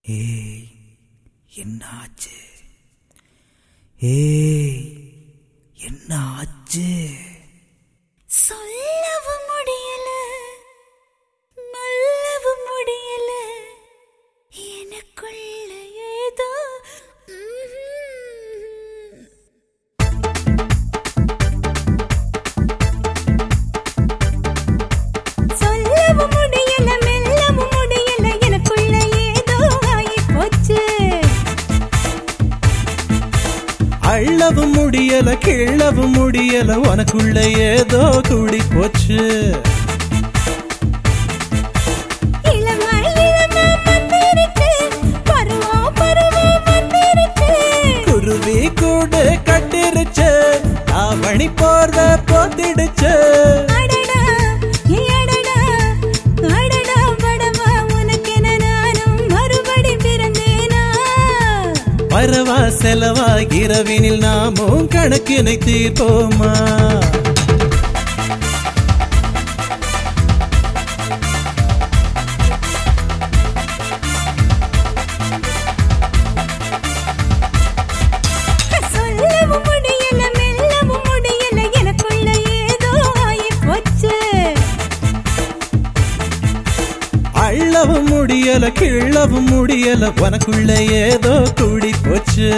ஏய் என்ன ஆச்சு ஏய் என்ன ஆச்சு சொல்லவும் முடியல மெல்லவும் முடியல எனக்குள்ள ஏதோ ம்ஹும். சொல்லவும் முடியல மெல்லவும் முடியல எனக்குள்ள ஏதோ ஆகிப் போச்சு அள்ளவும் முடியல கிள்ளவும் முடியல உனக்குள்ள ஏதோ கூடி போச்சு இளமை இளமை வந்திருக்கு பருவம் பருவம் வந்திருக்கு குருவி கூடு கட்டிருச்சு ஆவணி போர்வ போத்திடுச்சு அடடா ஏ அடடா அடடா படவா உனக்கென நானும் மறுபடி பிறந்தேனா வரவா செலவா இரவினில் நாமும் கணக்கினை தீர்ப்போமா சொல்லவும் முடியல மெல்லவும் முடியல எனக்குள்ள ஏதோ ஆகிப் போச்சு அள்ளவும் முடியல கிள்ளவும் முடியல உனக்குள்ள ஏதோ கூடி போச்சு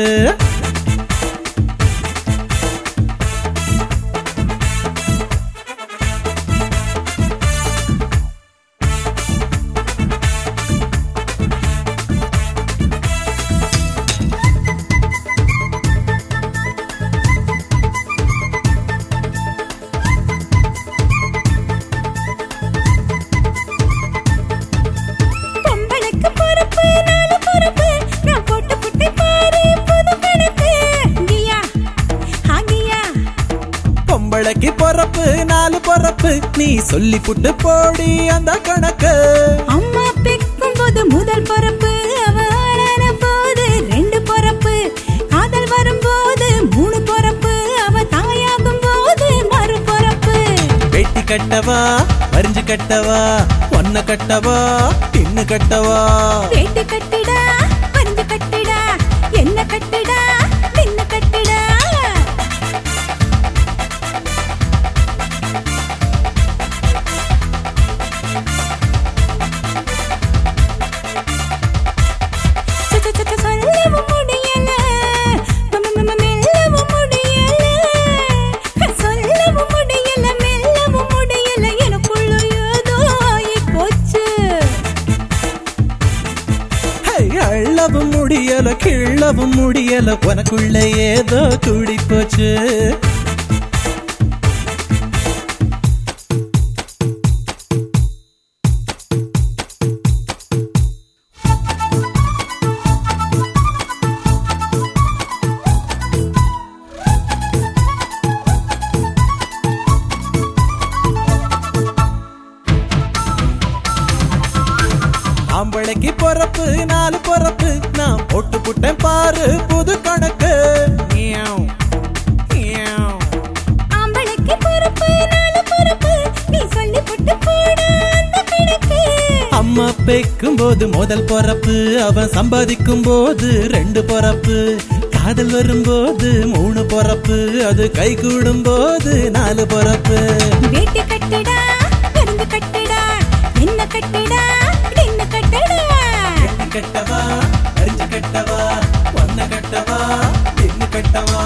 பொம்பளைக்கு பொறுப்பு நாலு பொறுப்பு நான் போட்டு புட்டை பாரு புது கணக்கு கியா ஆகியா பொம்பளைக்கு பொறப்பு நாலு பொறப்பு நீ சொல்லி புட்டு போடி அந்த கணக்கு அம்மா பெக்கும் போது முதல் பொறப்பு அவ ஆளான போது ரெண்டு பொறப்பு காதல் வரும்போது மூணு பொறப்பு அவ தாயாகும் போது மறு பொறப்பு வெட்டி கட்டவா வரிஞ்சு கட்டவா ஒன்ன கட்டவா பின்னு கட்டவா வேட்டு கட்டிடா பறிஞ்சு கட்டிடா என்ன கட்டிடா நின்ன கட்டிடா சு- சு- சு- சொல்லவும் முடியல ம- ம- ம- மெல்லவும் முடியல சொல்லவும் முடியல மெல்லவும் முடியல எனக்குள்ள ஏதோ ஆகிப் போச்சு ஹே, அள்ளவும் முடியல கிள்ளவும் முடியல உனக்குள்ள ஏதோ கூடி போச்சு ஆம்பளைக்கு பொறப்பு நாலு பொறப்பு நான் போட்டு புட்டேன் பாரு புது கணக்கு மியாவ், மியாவ். ஆம்பளைக்கு பொறுப்பு நாலு பொறுப்பு நீ சொல்லி புட்டு போட அந்த கணக்கு அம்மா பெக்கும் போது முதல் பொறப்பு அவன் சம்பாதிக்கும் போது ரெண்டு பொறப்பு காதல் வரும்போது மூணு பொறப்பு அது கை கூடும் போது நாலு பொறப்பு வேட்டி கட்டிடா கருந்து கட்டிடா என்ன கட்டிடா என்ன கட்டிடா கட்டவா அரிஞ்சு கட்டவா ஒன்ன கட்டவா பின்னு கட்டவா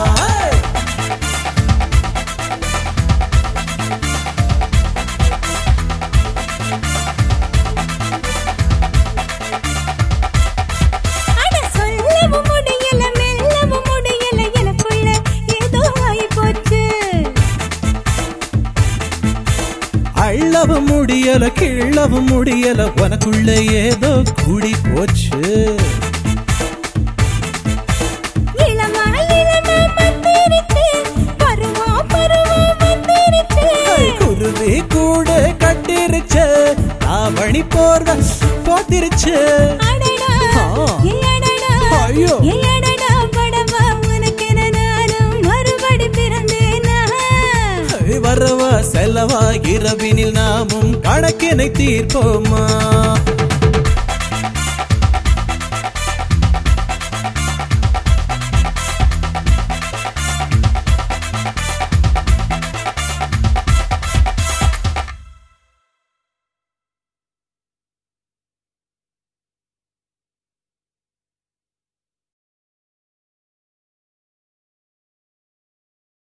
அட சொல்லவும் முடியல மெல்லவும் முடியல எனக்குள்ள ஏதோ ஆகி போச்சு அள்ளவும் முடியல கிள்ளவும் முடியல உனக்குள்ள ஏதோ கூடி போச்சு இளமா இளமா வந்திருக்கு பருவம் பருவம் வந்திருக்கு குருவி கூடு கட்டிருச்சு ஆவணி போர்வ போத்திருச்சு அடடா ஆ. ஏ அடடா ஐயோ. ஏ அடடா படவா உனக்கென நானும் மறுபடி பிறந்தேனா வரவா செலவா இரவினில் நாமும் கணக்கினை தீர்ப்போமா